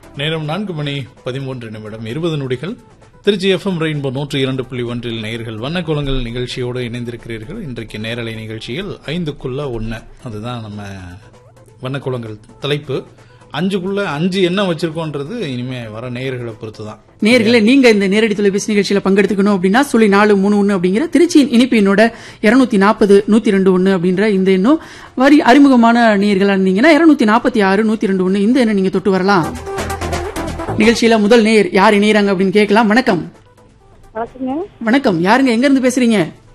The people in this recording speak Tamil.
நேரம் நான்கு மணி பதிமூன்று நிமிடம் இருபது நொடிகள் திருச்சி எஃப்எம் ரெயின்போ நூற்றி இரண்டு புள்ளி ஒன்றில் நேயர்கள் வண்ணக்குளங்கள் நிகழ்ச்சியோடு இணைந்திருக்கிறீர்கள் இன்றைக்கு நேரலை நிகழ்ச்சியில் ஐந்துக்குள்ள ஒன்று அதுதான் நம்ம வண்ணக்குளங்கள் தலைப்பு அஞ்சுக்குள்ள அஞ்சு என்ன வச்சிருக்கோன்றது இனிமே வர நேயர்களை பொறுத்து தான் நேர்களே நீங்க இந்த நேரடி தொலைபேசி நிகழ்ச்சியில பங்கெடுத்துக்கணும் அப்படின்னா சொல்லி நாலு மூணு ஒன்னு அப்படிங்கிற திருச்சியின் இனிப்பு எண்ணோட இருநூத்தி நாற்பது நூத்தி ரெண்டு ஒன்னு அப்படின்ற இந்த எண்ணும் வரி அறிமுகமான நேர்களா இருந்தீங்கன்னா இருநூத்தி நாற்பத்தி ஆறு நூத்தி ரெண்டு ஒன்னு இந்த எண்ணை நீங்க தொட்டு வரலாம் நிகழ்ச்சியில முதல் நேயர் யார் இணையறாங்க அப்படின்னு கேட்கலாம் வணக்கம் வணக்கங்க வணக்கம் யாருங்க எங்க இருந்து பேசுறீங்க